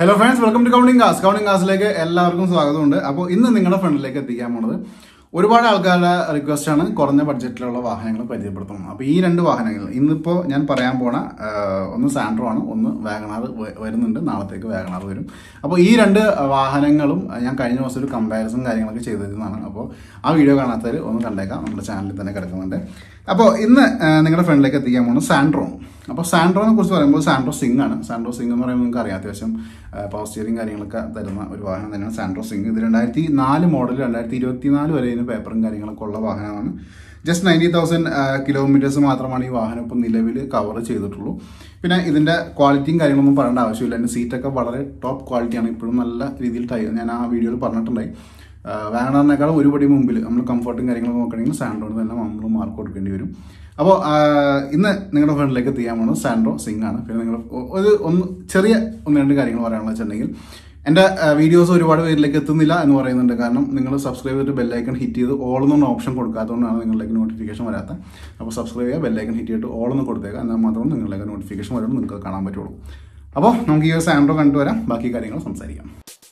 hello friends welcome to counting കാസ് counting കാസിലേക്ക് എല്ലാവർക്കും സ്വാഗതമുണ്ട് അപ്പോൾ ഇന്ന് നിങ്ങളുടെ ഫ്രണ്ടിലേക്ക് എത്തിക്കാൻ പോണത് ഒരുപാട് ആൾക്കാരുടെ റിക്വസ്റ്റ് ആണ് കുറഞ്ഞ ബഡ്ജറ്റിലുള്ള വാഹനങ്ങൾ പരിചയപ്പെടുത്തണം അപ്പോൾ ഈ രണ്ട് വാഹനങ്ങൾ ഇന്നിപ്പോൾ ഞാൻ പറയാൻ പോണ ആ, ഒന്ന് സാൻഡ്രോ ആണ് ഒന്ന് വാഗണാർ വരുന്നുണ്ട് നാളത്തേക്ക് വാഗണാർ വരും അപ്പോൾ ഈ രണ്ട് വാഹനങ്ങളും ഞാൻ കഴിഞ്ഞ ദിവസം ഒരു കമ്പാരിസൺ കാര്യങ്ങളൊക്കെ ചെയ്തിരുന്നതാണ് അപ്പോൾ ആ വീഡിയോ കാണാത്തവർ ഒന്ന് കണ്ടേക്കാം നമ്മുടെ ചാനലിൽ തന്നെ കിടക്കുന്നുണ്ട് അപ്പോൾ ഇന്ന് ആ, നിങ്ങളുടെ ഫ്രണ്ടിലേക്ക് എത്തിക്കാൻ പോകുന്നത് സാൻഡ്രോ അപ്പോൾ സാൻഡ്രോനെ കുറിച്ച് പറയുമ്പോൾ സാൻഡ്രോ സിംഗ് ആണ് സാൻഡ്രോ സിംഗ് എന്ന് പറയുമ്പോൾ നിങ്ങൾക്ക് അറിയാം അത്യാവശ്യം പവർ സ്റ്റിയറിംഗ് കാര്യങ്ങളൊക്കെ തരുന്ന ഒരു വാഹനം തന്നെയാണ് സാൻഡ്രോ സിംഗ് ഇത് രണ്ടായിരത്തി നാല് മോഡൽ രണ്ടായിരത്തി ഇരുപത്തി നാല് വരെ ഇതിന് പേപ്പറും കാര്യങ്ങളൊക്കെ ഉള്ള വാഹനമാണ് ജസ്റ്റ് നയൻറ്റി തൗസൻഡ് കിലോമീറ്റേഴ്സ് മാത്രമാണ് ഈ വാഹനം ഇപ്പോൾ നിലവിൽ കവർ ചെയ്തിട്ടുള്ളൂ പിന്നെ ഇതിൻ്റെ ക്വാളിറ്റിയും കാര്യങ്ങളൊന്നും പറയേണ്ട ആവശ്യമില്ല എൻ്റെ സീറ്റൊക്കെ വളരെ ടോപ്പ് ക്വാളിറ്റിയാണ് ഇപ്പോഴും നല്ല രീതിയിൽ ടൈ ഞാൻ ആ വീഡിയോയിൽ പറഞ്ഞിട്ടുണ്ടായി വാഗണറിനേക്കാളും ഒരുപടി മുമ്പിൽ നമ്മൾ കംഫർട്ടും കാര്യങ്ങളൊക്കെ നോക്കണമെങ്കിൽ സാൻഡ്രോന് തന്നെ നമ്മൾ മാർക്ക് കൊടുക്കേണ്ടി വരും അപ്പോൾ ഇന്ന് നിങ്ങളുടെ ഫ്രണ്ടിലേക്ക് എത്തിക്കാൻ പോകുന്നത് സാൻഡ്രോ സിംഗ് ആണ് പിന്നെ നിങ്ങൾ ഒരു ഒന്ന് ചെറിയ ഒന്ന് രണ്ട് കാര്യങ്ങൾ പറയാനുള്ള വെച്ചിട്ടുണ്ടെങ്കിൽ എൻ്റെ വീഡിയോസ് ഒരുപാട് പേരിലേക്ക് എത്തുന്നില്ല എന്ന് പറയുന്നുണ്ട് കാരണം നിങ്ങൾ സബ്സ്ക്രൈബ് ചെയ്തിട്ട് ബെല്ലൈക്കൺ ഹിറ്റ് ചെയ്ത് ഓൾ എന്നൊന്നും ഓപ്ഷൻ കൊടുക്കാത്തതുകൊണ്ടാണ് നിങ്ങളിലേക്ക് നോട്ടിഫിക്കേഷൻ വരാത്ത അപ്പോൾ സബ്സ്ക്രൈബ് ചെയ്യുക ബെല്ലൈക്കൺ ഹിറ്റ് ചെയ്തിട്ട് ഓൾ എന്ന് കൊടുത്തേക്കുക എന്നാൽ മാത്രമേ നിങ്ങളിലേക്ക് നോട്ടിഫിക്കേഷൻ വരുമ്പോൾ നിങ്ങൾക്ക് കാണാൻ പറ്റുള്ളൂ അപ്പോൾ നമുക്ക് ഈ ഒരു സാൻഡ്രോ കണ്ടുവരാം ബാക്കി കാര്യങ്ങൾ സംസാരിക്കാം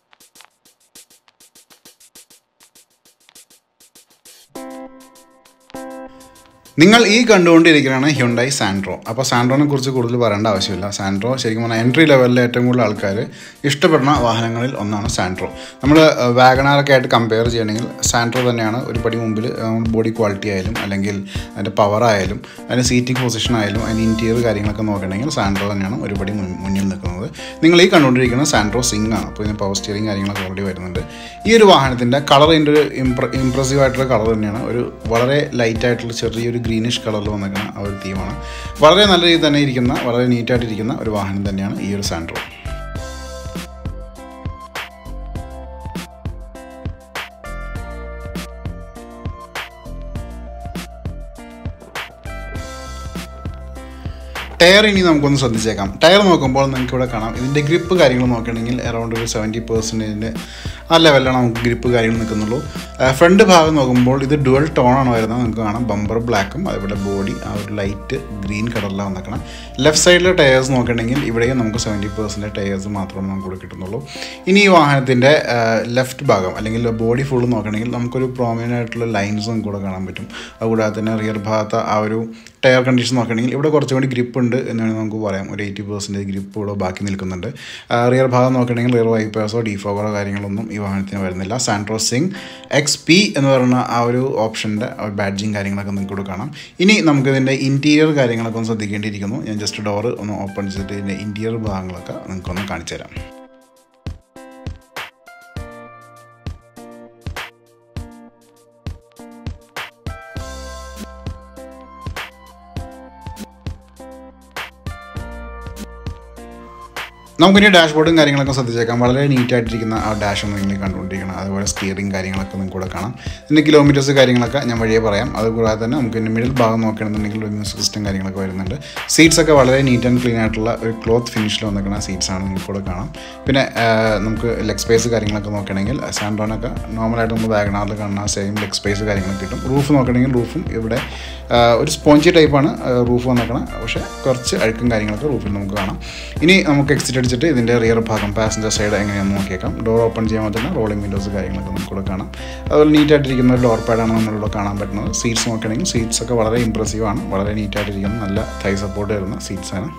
നിങ്ങൾ ഈ കണ്ടുകൊണ്ടിരിക്കുന്നതാണ് ഹ്യുണ്ടായി സാൻഡ്രോ അപ്പോൾ സാൻഡ്രോനെ കുറിച്ച് കൂടുതൽ പറയേണ്ട ആവശ്യമില്ല സാൻഡ്രോ ശരിക്കും പറഞ്ഞാൽ എൻട്രി ലെവലിൽ ഏറ്റവും കൂടുതൽ ആൾക്കാർ ഇഷ്ടപ്പെടുന്ന വാഹനങ്ങളിൽ ഒന്നാണ് സാൻഡ്രോ നമ്മൾ വാഗണാറൊക്കെ ആയിട്ട് കമ്പയർ ചെയ്യണമെങ്കിൽ സാൻഡ്രോ തന്നെയാണ് ഒരു പടി മുമ്പിൽ ബോഡി ക്വാളിറ്റി ആയാലും അല്ലെങ്കിൽ അതിൻ്റെ പവർ ആയാലും അതിൻ്റെ സീറ്റിംഗ് പൊസിഷൻ ആയാലും അതിൻ്റെ ഇൻറ്റീരിയർ കാര്യങ്ങളൊക്കെ നോക്കണമെങ്കിൽ സാൻഡ്രോ തന്നെയാണ് ഒരു പടി മുൻ- മുന്നിൽ നിൽക്കുന്നത് നിങ്ങൾ ഈ കണ്ടുകൊണ്ടിരിക്കുന്നത് സാൻഡ്രോ സിംഗ് ആണ് അപ്പോൾ ഇതിന് പവർ സ്റ്റിയറിംഗ് കാര്യങ്ങളൊക്കെ ഓൾറെഡി വരുന്നുണ്ട് ഈ ഒരു വാഹനത്തിൻ്റെ കളർ ഇതിൻ്റെ ഒരു ഇംപ്ര ഇംപ്രസീവ് ആയിട്ടുള്ള കളർ തന്നെയാണ് ഒരു വളരെ ലൈറ്റ് ആയിട്ടുള്ള ചെറിയൊരു ഗ്രീനിഷ് കളറിൽ വന്നിരിക്കുന്ന ആ ഒരു തീമാണ് വളരെ നല്ല രീതിയിൽ തന്നെ ഇരിക്കുന്ന വളരെ നീറ്റായിട്ടിരിക്കുന്ന ഒരു വാഹനം തന്നെയാണ് ഈ ഒരു സാൻഡ്രോ ടയർ ഇനി നമുക്കൊന്ന് ശ്രദ്ധിച്ചേക്കാം ടയർ നോക്കുമ്പോൾ നിങ്ങൾക്ക് ഇവിടെ കാണാം ഇതിൻ്റെ ഗ്രിപ്പ് കാര്യങ്ങൾ നോക്കുകയാണെങ്കിൽ അറൗണ്ട് ഒരു സെവൻറ്റി പെർസെൻറ്റേജിൻ്റെ ആ ലെവലിലാണ് നമുക്ക് ഗ്രിപ്പ് കാര്യങ്ങൾ നിൽക്കുന്നുള്ളൂ ഫ്രണ്ട് ഭാഗം നോക്കുമ്പോൾ ഇത് ഡുവൽ ടോണാണ് വരുന്നത് നിങ്ങൾക്ക് കാണാം ബമ്പർ ബ്ലാക്കും അതേപോലെ ബോഡി ആ ഒരു ലൈറ്റ് ഗ്രീൻ കളറിലാണ് വന്നേക്കണം ലെഫ്റ്റ് സൈഡിലെ ടയേഴ്സ് നോക്കുകയാണെങ്കിൽ ഇവിടെയും നമുക്ക് സെവൻറ്റി പെർസെൻറ്റ് ടയേഴ്സ് മാത്രമേ നമുക്ക് ഇവിടെ കിട്ടുന്നുള്ളൂ ഇനി ഈ വാഹനത്തിൻ്റെ ലെഫ്റ്റ് ഭാഗം അല്ലെങ്കിൽ ബോഡി ഫുള്ള് നോക്കുകയാണെങ്കിൽ നമുക്കൊരു പ്രോമിനൻ്റ് ആയിട്ടുള്ള ലൈൻസ് നമുക്ക് ഇവിടെ കാണാൻ പറ്റും അതുകൂടാതെ തന്നെ റിയർ ഭാഗത്ത് ആ ഒരു ടയർ കണ്ടീഷൻ നോക്കുകയാണെങ്കിൽ ഇവിടെ കുറച്ചും കൂടി ഗ്രിപ്പ് ഉണ്ട് എന്ന് വേണമെങ്കിൽ നമുക്ക് പറയാം ഒരു എയ്റ്റി പെർസെൻറ്റേജ് ഗ്രിപ്പ് ഇവിടെ ബാക്കി നിൽക്കുന്നുണ്ട് റിയർ ഭാഗം നോക്കുകയാണെങ്കിൽ റിയർ വൈപ്പേഴ്സോ ഡിഫോഗറോ കാര്യങ്ങളൊന്നും ഈ വാഹനത്തിന് വരുന്നില്ല സാൻട്രോ സിംഗ് എക്സ് പി എന്ന് പറയുന്ന ആ ഒരു ഓപ്ഷൻ്റെ ബാഡ്ജിങ് കാര്യങ്ങളൊക്കെ നിങ്ങൾക്ക് ഇവിടെ കാണാം ഇനി നമുക്കിതിൻ്റെ ഇൻറ്റീരിയർ കാര്യങ്ങളൊക്കെ ഒന്ന് ശ്രദ്ധിക്കേണ്ടിയിരിക്കുന്നു ഞാൻ ജസ്റ്റ് ഡോറ് ഒന്ന് ഓപ്പൺ ചെയ്തിട്ട് ഇതിൻ്റെ ഇൻറ്റീരിയർ ഭാഗങ്ങളൊക്കെ നിങ്ങൾക്കൊന്ന് കാണിച്ചു തരാം നമുക്കിനി ഡാഷ്ബോർഡും കാര്യങ്ങളൊക്കെ ശ്രദ്ധിച്ചേക്കാം വളരെ നീറ്റായിട്ടിരിക്കുന്ന ആ ഡാഷ് ഒന്ന് നിങ്ങൾ കണ്ടുകൊണ്ടിരിക്കണം അതുപോലെ സ്റ്റിയറിംഗ് കാര്യങ്ങളൊക്കെ നിങ്ങൾക്ക് കൂടെ കാണാം ഇതിൻ്റെ കിലോമീറ്റേഴ്സ് കാര്യങ്ങളൊക്കെ ഞാൻ വഴിയെ പറയാം അതുകൂടാതെ തന്നെ നമുക്ക് ഇതിൻ്റെ മിഡിൽ ഭാഗം നോക്കുകയാണെന്നുണ്ടെങ്കിൽ ഒരു മ്യൂസിക് സിസ്റ്റം കാര്യങ്ങളൊക്കെ വരുന്നുണ്ട് സീറ്റ്സ് ഒക്കെ വളരെ നീറ്റ് ആൻഡ് ക്ലീൻ ആയിട്ടുള്ള ഒരു ക്ലോത്ത് ഫിനിഷിൽ വന്നിരിക്കുന്ന സീറ്റ്സ് ആണ് നിങ്ങൾക്ക് കൂടെ കാണാം പിന്നെ ആ, നമുക്ക് ലെഗ് സ്പേസ് കാര്യങ്ങളൊക്കെ നോക്കുകയാണെങ്കിൽ സാൻഡോണൊക്കെ നോർമലായിട്ട് നമ്മൾ വാഗണാറിൽ കാണുന്ന സെയിം ലെഗ് സ്പേസ് കാര്യങ്ങളൊക്കെ കിട്ടും റൂഫ് നോക്കുകയാണെങ്കിൽ റൂഫും ഇവിടെ ആ, ഒരു സ്പോഞ്ചി ടൈപ്പാണ് റൂഫ് വന്നേക്കണം പക്ഷേ കുറച്ച് അഴുക്കും കാര്യങ്ങളൊക്കെ റൂഫിൽ നമുക്ക് കാണാം ഇനി നമുക്ക് എക്സിറ്റ് അടിച്ചിട്ട് ഇതിൻ്റെ റിയർ ഭാഗം പാസഞ്ചർ സൈഡ് എങ്ങനെയാണെന്ന് നോക്കിയേക്കാം ഡോർ ഓപ്പൺ ചെയ്യുമ്പോൾ തന്നെ റോളിംഗ് വിൻഡോസ് കാര്യങ്ങളൊക്കെ നമുക്കിവിടെ കാണാം അതുപോലെ നീറ്റായിട്ടിരിക്കുന്ന ഒരു ഡോർ പാഡാണ് നമ്മളിവിടെ കാണാൻ പറ്റുന്നത് സീറ്റ്സ് നോക്കുകയാണെങ്കിൽ സീറ്റ്സ് ഒക്കെ വളരെ ഇമ്പ്രസീവ് ആണ് വളരെ നീറ്റായിട്ടിരിക്കുന്ന നല്ല തൈ സപ്പോർട്ട് വരുന്ന സീറ്റ്സ് ആണ്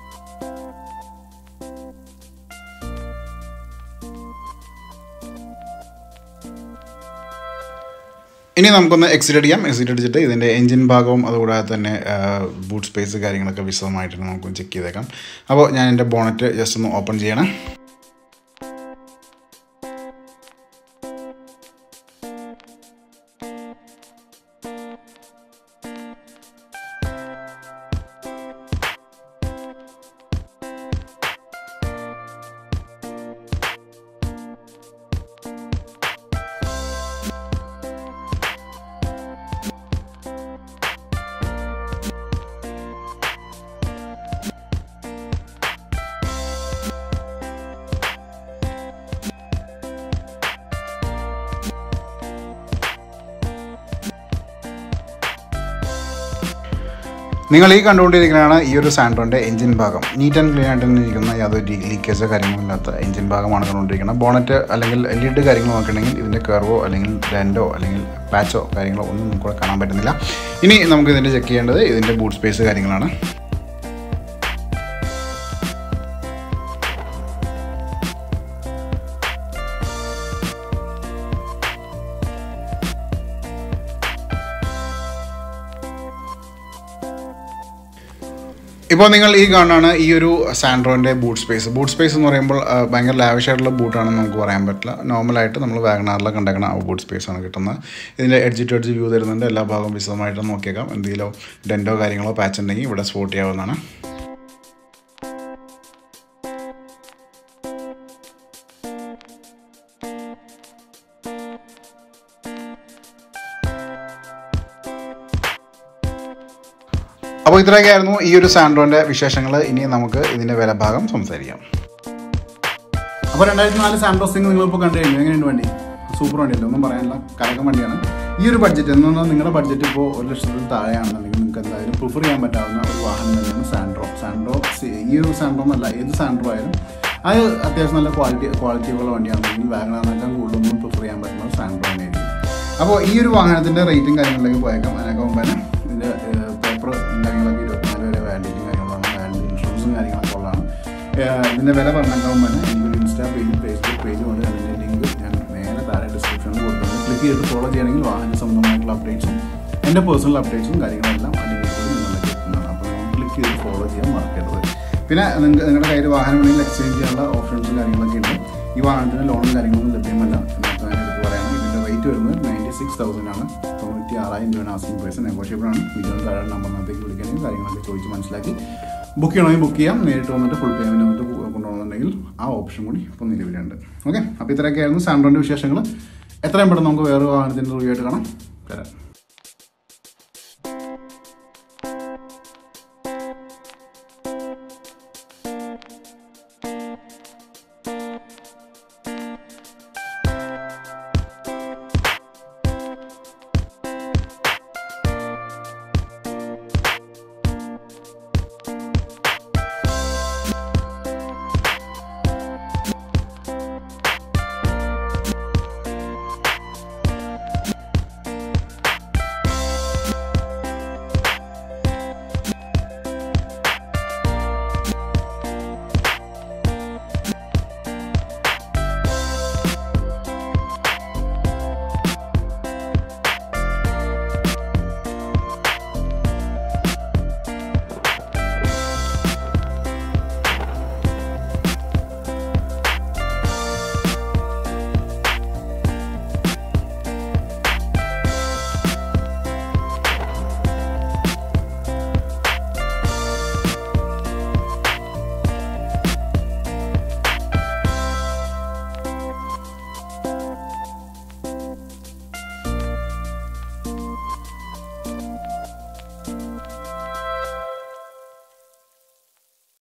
ഇനി നമുക്കൊന്ന് എക്സിറ്റ് അടിക്കാം എക്സിറ്റ് അടിച്ചിട്ട് ഇതിൻ്റെ എഞ്ചിൻ ഭാഗവും അതുകൂടാതെ തന്നെ ബൂട്ട് സ്പേസ് കാര്യങ്ങളൊക്കെ വിശദമായിട്ട് നമുക്ക് ചെക്ക് ചെയ്തേക്കാം അപ്പോൾ ഞാൻ എൻ്റെ ബോണറ്റ് ജസ്റ്റ് ഒന്ന് ഓപ്പൺ ചെയ്യണം നിങ്ങൾ ഈ കണ്ടുകൊണ്ടിരിക്കുന്നതാണ് ഈ ഒരു സാൻഡ്രോൻ്റെ എഞ്ചിൻ ഭാഗം നീറ്റ് ആൻഡ് ക്ലീൻ ആയിട്ട് തന്നെ ഇരിക്കുന്ന യാതൊരു ലീക്കേജോ കാര്യങ്ങളോ ഇല്ലാത്ത എഞ്ചിൻ ഭാഗമാണ് കണ്ടുകൊണ്ടിരിക്കുന്നത് ബോണറ്റ് അല്ലെങ്കിൽ ലിഡ് കാര്യങ്ങൾ നോക്കുകയാണെങ്കിൽ ഇതിൻ്റെ കർവോ അല്ലെങ്കിൽ ഡെൻഡോ അല്ലെങ്കിൽ പാച്ചോ കാര്യങ്ങളോ ഒന്നും നമുക്ക് ഇവിടെ കാണാൻ പറ്റുന്നില്ല ഇനി നമുക്ക് ഇതിൻ്റെ ചെക്ക് ചെയ്യേണ്ടത് ഇതിൻ്റെ ബൂട്ട് സ്പേസ് കാര്യങ്ങളാണ് ഇപ്പോൾ നിങ്ങൾ ഈ കാണുന്നതാണ് ഈ ഒരു സാൻഡ്രോൻ്റെ ബൂട്ട് സ്പേസ് ബൂട്ട് സ്പേസ് എന്ന് പറയുമ്പോൾ ആ, ഭയങ്കര ലാവിഷ് ആയിട്ടുള്ള ബൂട്ടാണെന്ന് നമുക്ക് പറയാൻ പറ്റില്ല നോർമലായിട്ട് നമ്മൾ വാഗനാറിലൊക്കെ ഉണ്ടാക്കുന്ന ആ ബൂട്ട് സ്പേസ് ആണ് കിട്ടുന്നത് ഇതിൻ്റെ എഡ്ജ് ടു എഡ്ജ് വ്യൂ തരുന്നുണ്ട് എല്ലാ ഭാഗവും വിശദമായിട്ട് നോക്കിയേക്കാം എന്തെങ്കിലും ഡെൻറ്റോ കാര്യങ്ങളോ പാച്ച് ഉണ്ടെങ്കിൽ ഇവിടെ സ്പോട്ട് ചെയ്യാവുന്നതാണ് അപ്പോൾ ഇത്രയൊക്കെയായിരുന്നു ഈ ഒരു സാൻഡ്രോൻ്റെ വിശേഷങ്ങൾ ഇനി നമുക്ക് ഇതിൻ്റെ വില ഭാഗം സംസാരിക്കാം അപ്പോൾ രണ്ടായിരത്തി നാല് സാൻഡ്രോ സിംഗ് നിങ്ങളിപ്പോൾ കണ്ടു കഴിഞ്ഞു എങ്ങനെയുണ്ട് വണ്ടി സൂപ്പർ വണ്ടിയല്ലേ ഒന്നും പറയാനില്ല കലകം വണ്ടിയാണ് ഈ ഒരു ബഡ്ജറ്റ് എന്ന് പറഞ്ഞാൽ നിങ്ങളുടെ ബഡ്ജറ്റ് ഇപ്പോൾ ഒരു ലക്ഷത്തിൽ താഴെയാണെന്നുണ്ടെങ്കിൽ നിങ്ങൾക്ക് എന്തായാലും പ്രിഫർ ചെയ്യാൻ പറ്റാവുന്ന ഒരു വാഹനം തന്നെയാണ് സാൻഡ്രോ സാൻഡ്രോ സി- ഈ ഒരു സാൻഡ്രോ എന്നല്ല ഏത് സാൻഡ്രോ ആയാലും അത് അത്യാവശ്യം നല്ല ക്വാളിറ്റി ക്വാളിറ്റിയുള്ള വണ്ടിയാണെന്നുണ്ടെങ്കിൽ വാഗണറിനേക്കാൾ കൂടുതലൊന്നും പ്രിഫർ ചെയ്യാൻ പറ്റുന്ന ഒരു സാൻഡ്രോ തന്നെയായിരിക്കും അപ്പോൾ ഈ ഒരു വാഹനത്തിൻ്റെ റേറ്റും കാര്യങ്ങളിലേക്ക് പോയേക്കാം അതിനൊക്കെ മുമ്പ് തന്നെ ഇതിൻ്റെ പേപ്പർ കാര്യങ്ങളൊക്കെ ഇരുപത്തിനാല് വരെ വാലിഡിറ്റിയും കാര്യങ്ങളാണ് വാലിഡി ഇൻഷുറൻസും കാര്യങ്ങളൊക്കെ ഉള്ളതാണ് ഏഹ് ഇതിൻ്റെ വില പറഞ്ഞേക്കാൻ തന്നെ എനിക്കൊരു ഇൻസ്റ്റാ പേജും ഫേസ്ബുക്ക് പേജും ഉണ്ട് അതിൻ്റെ ലിങ്ക് ഞാൻ നേരെ താഴെ ഡിസ്ക്രിപ്ഷനിൽ കൊടുത്തിട്ടുണ്ട് ക്ലിക്ക് ചെയ്തിട്ട് ഫോളോ ചെയ്യണമെങ്കിൽ വാഹന സംബന്ധമായിട്ടുള്ള അപ്ഡേറ്റ്സും എൻ്റെ പേഴ്സണൽ അപ്ഡേറ്റ്സും കാര്യങ്ങളെല്ലാം അതിൻ്റെ കൂടി നിങ്ങളിലേക്ക് എത്തുന്നതാണ് അപ്പോൾ നിങ്ങൾ ക്ലിക്ക് ചെയ്ത് ഫോളോ ചെയ്യാൻ മറക്കരുത് പിന്നെ നിങ്ങൾക്ക് നിങ്ങളുടെ കയ്യിൽ വാഹനം ഉണ്ടെങ്കിൽ എക്സ്ചേഞ്ച് ചെയ്യാനുള്ള ഓപ്ഷൻസും കാര്യങ്ങളൊക്കെ ഉണ്ട് ഈ വാഹനത്തിന് ലോണും കാര്യങ്ങളൊന്നും ലഭ്യമല്ല എന്നൊക്കെ ഞാൻ എടുത്ത് പറയണം ഇതിൻ്റെ റേറ്റ് വരുന്നത് നയൻറ്റി സിക്സ് തൗസൻഡ് ആണ് തൊണ്ണൂറ്റി ആറായിരം രൂപയാണ് ആസ്കിംഗ് പ്രൈസ് നെഗോഷ്യബിൾ ആണ് വീഡിയോ താഴെ നമ്പറിനകത്തേക്ക് വിളിക്കാനും കാര്യങ്ങളൊക്കെ ചോദിച്ച് മനസ്സിലാക്കി ബുക്ക് ചെയ്യണമെങ്കിൽ ബുക്ക് ചെയ്യാം നേരിട്ട് വന്നിട്ട് ഫുൾ പേയ്മെൻറ്റ് വന്നിട്ട് കൊണ്ടുപോകുന്നുണ്ടെങ്കിൽ ആ ഓപ്ഷൻ കൂടി ഇപ്പോൾ നിലവിലുണ്ട് ഓക്കെ അപ്പോൾ ഇത്രയൊക്കെയായിരുന്നു സാൻഡ്രോൻ്റെ വിശേഷങ്ങൾ എത്രയും പെട്ടെന്ന് നമുക്ക് വേറെ വാഹനത്തിൻ്റെ റിവ്യൂ ആയിട്ട് കാണാം തരാം